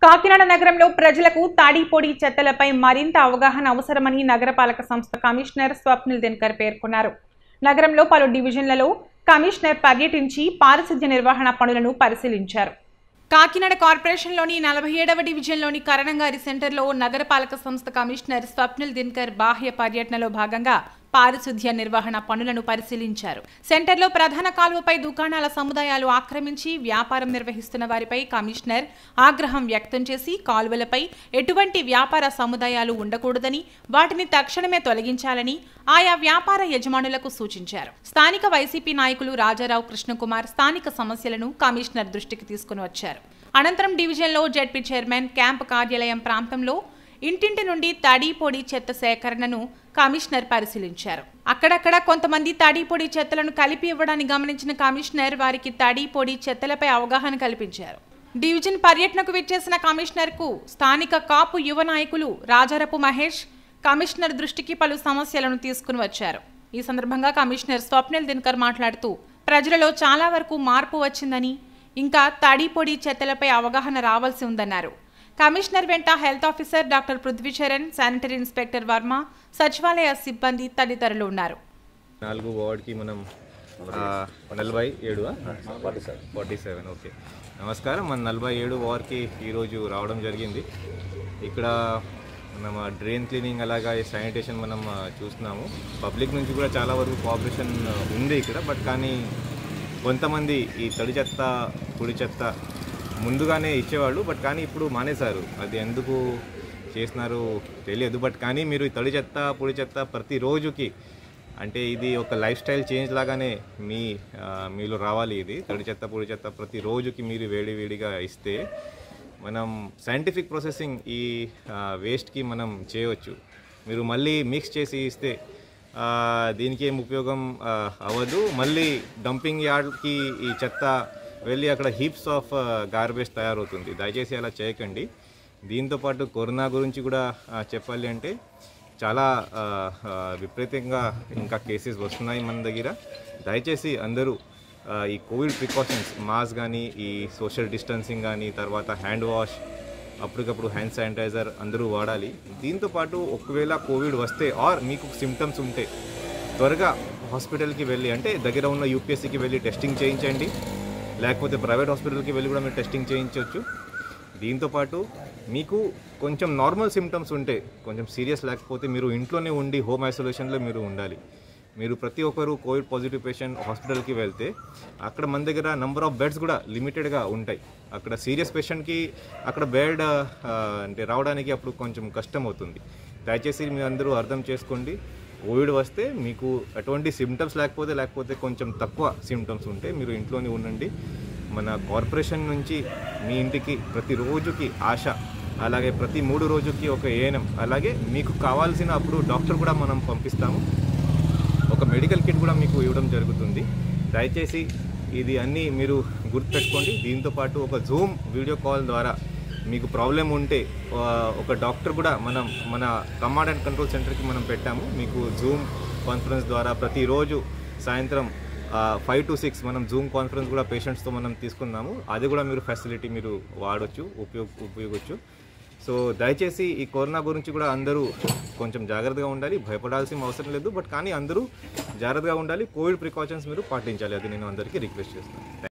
కాకినాడ నగరంలో ప్రజలకు తాడిపొడి చెత్తలపై మరింత అవగాహన అవసరమని నగరపాలక సంస్థ కమిషనర్ స్వప్నిల్ దినకర్ పేర్కొన్నారు నగరంలో పలు డివిజన్లలో కమిషనర్ పర్యటించి పారిశుద్ధ్య నిర్వహణ పనులను పరిశీలించారు కాకినాడ కార్పొరేషన్లోని నలభై ఏడవ డివిజన్లోని కరణంగారి సెంటర్లో నగరపాలక సంస్థ కమిషనర్ స్వప్నిల్ దినకర్ బాహ్య పర్యటనలో భాగంగా పారిశుద్ధ్య నిర్వహణ పనులను పరిశీలించారు సెంటర్లో ప్రధాన కాలువపై దుకాణాల సముదాయాలు ఆక్రమించి వ్యాపారం నిర్వహిస్తున్న వారిపై కమిషనర్ ఆగ్రహం వ్యక్తం చేసి కాలువలపై ఎటువంటి వ్యాపార సముదాయాలు ఉండకూడదని వాటిని తక్షణమే తొలగించాలని ఆయా వ్యాపార యజమానులకు సూచించారు స్థానిక వైసీపీ నాయకులు రాజారావు కృష్ణకుమార్ స్థానిక సమస్యలను కమిషనర్ దృష్టికి తీసుకుని వచ్చారు అనంతరం డివిజన్లో జెడ్పీ చైర్మన్ క్యాంప్ కార్యాలయం ప్రాంతంలో ఇంటింటి నుండి తడి పొడి చెత్త సేకరణను కమిషనర్ పరిశీలించారు అక్కడక్కడ కొంతమంది తడి పొడి చెత్తలను కలిపి ఇవ్వడాన్ని గమనించిన కమిషనర్ వారికి తడి పొడి చెత్తలపై అవగాహన కల్పించారు డివిజన్ పర్యటనకు విచ్చేసిన కమిషనర్కు స్థానిక కాపు యువ నాయకులు రాజారపు మహేష్ కమిషనర్ దృష్టికి పలు సమస్యలను తీసుకుని వచ్చారు ఈ సందర్భంగా కమిషనర్ స్వప్నిల్ దినకర్ మాట్లాడుతూ ప్రజలలో చాలా వరకు మార్పు వచ్చిందని ఇంకా తడి పొడి చెత్తలపై అవగాహన రావాల్సి ఉందన్నారు కమిషనర్ వెంట health officer doctor Prithvicharan sanitary inspector Varma సచివాలయ సిబ్బంది తదితరులు ఉన్నారు నాలుగు వార్డ్కి మనం ఆ, నలభై ఏడు forty seven forty seven okay నమస్కారం మన నలభై ఏడు వార్డ్కి ఈరోజు రావడం జరిగింది ఇక్కడ మనం డ్రైన్ క్లీనింగ్ అలాగా శానిటేషన్ మనం ఆ, చూస్తున్నాము పబ్లిక్ నుంచి కూడా చాలా వరకు కోఆపరేషన్ ఉంది ఇక్కడ బట్ కానీ కొంతమంది ఈ తడి చెత్త పొడి చెత్త ముందుగానే ఇచ్చేవాళ్ళు బట్ కానీ ఇప్పుడు మానేశారు అది ఎందుకు చేస్తున్నారు తెలియదు బట్ కానీ మీరు ఈ తడి చెత్త పొడి చెత్త ప్రతి రోజుకి అంటే ఇది ఒక లైఫ్ స్టైల్ చేంజ్ లాగానే మీ ఆ, మీలో రావాలి ఇది తడి చెత్త పొడి చెత్త ప్రతి రోజుకి మీరు వేడి వేడిగా ఇస్తే మనం సైంటిఫిక్ ప్రాసెసింగ్ ఈ వేస్ట్కి మనం చేయవచ్చు మీరు మళ్ళీ మిక్స్ చేసి ఇస్తే ఆ, దీనికి ఏం ఉపయోగం ఆ, అవ్వదు మళ్ళీ డంపింగ్ యార్డ్కి ఈ చెత్త వెళ్ళి అక్కడ హీప్స్ ఆఫ్ గార్బేజ్ తయారవుతుంది దయచేసి అలా చేయకండి దీంతోపాటు కరోనా గురించి కూడా ఆ, చెప్పాలి అంటే చాలా ఆ, ఆ, విపరీతంగా ఇంకా కేసెస్ వస్తున్నాయి మన దగ్గర దయచేసి అందరూ ఆ, ఈ కోవిడ్ ప్రికాషన్స్ మాస్క్ కానీ ఈ సోషల్ డిస్టెన్సింగ్ కానీ తర్వాత హ్యాండ్ వాష్ అప్పటికప్పుడు హ్యాండ్ శానిటైజర్ అందరూ వాడాలి దీంతోపాటు ఒకవేళ కోవిడ్ వస్తే ఆర్ మీకు సిమ్టమ్స్ ఉంటే త్వరగా హాస్పిటల్కి వెళ్ళి అంటే దగ్గర ఉన్న యూపీఎస్సీకి వెళ్ళి టెస్టింగ్ చేయించండి లేకపోతే ప్రైవేట్ హాస్పిటల్కి వెళ్ళి కూడా మీరు టెస్టింగ్ చేయించవచ్చు దీంతోపాటు మీకు కొంచెం నార్మల్ సిమ్టమ్స్ ఉంటే కొంచెం సీరియస్ లేకపోతే మీరు ఇంట్లోనే ఉండి హోమ్ ఐసోలేషన్లో మీరు ఉండాలి మీరు ప్రతి ఒక్కరు కోవిడ్ పాజిటివ్ పేషెంట్ హాస్పిటల్కి వెళ్తే అక్కడ మన దగ్గర నెంబర్ ఆఫ్ బెడ్స్ కూడా లిమిటెడ్గా ఉంటాయి అక్కడ సీరియస్ పేషెంట్కి అక్కడ బెడ్ అంటే రావడానికి అప్పుడు కొంచెం కష్టం అవుతుంది దయచేసి మీరు అందరూ అర్థం చేసుకోండి కోవిడ్ వస్తే మీకు అటువంటి సిమ్టమ్స్ లేకపోతే లేకపోతే కొంచెం తక్కువ సిమ్టమ్స్ ఉంటే మీరు ఇంట్లోనే ఉండండి మన కార్పొరేషన్ నుంచి మీ ఇంటికి ప్రతి రోజుకి ఆశ అలాగే ప్రతి మూడు రోజుకి ఒక ఏఎన్ఎం అలాగే మీకు కావాల్సిన అప్పుడు డాక్టర్ కూడా మనం పంపిస్తాము ఒక మెడికల్ కిట్ కూడా మీకు ఇవ్వడం జరుగుతుంది దయచేసి ఇది అన్నీ మీరు గుర్తుపెట్టుకోండి దీంతోపాటు ఒక జూమ్ వీడియో కాల్ ద్వారా మీకు ప్రాబ్లం ఉంటే ఆ, ఒక డాక్టర్ కూడా మనం మన కమాండ్ అండ్ కంట్రోల్ సెంటర్కి మనం పెట్టాము మీకు జూమ్ కాన్ఫరెన్స్ ద్వారా ప్రతిరోజు సాయంత్రం ఫైవ్ టు సిక్స్ మనం జూమ్ కాన్ఫరెన్స్ కూడా పేషెంట్స్తో మనం తీసుకున్నాము అది కూడా మీరు ఫెసిలిటీ మీరు వాడొచ్చు ఉపయోగ ఉపయోగచ్చు సో దయచేసి ఈ కరోనా గురించి కూడా అందరూ కొంచెం జాగ్రత్తగా ఉండాలి భయపడాల్సిన అవసరం లేదు బట్ కానీ అందరూ జాగ్రత్తగా ఉండాలి కోవిడ్ ప్రికాషన్స్ మీరు పాటించాలి అది నేను అందరికీ రిక్వెస్ట్ చేస్తున్నాను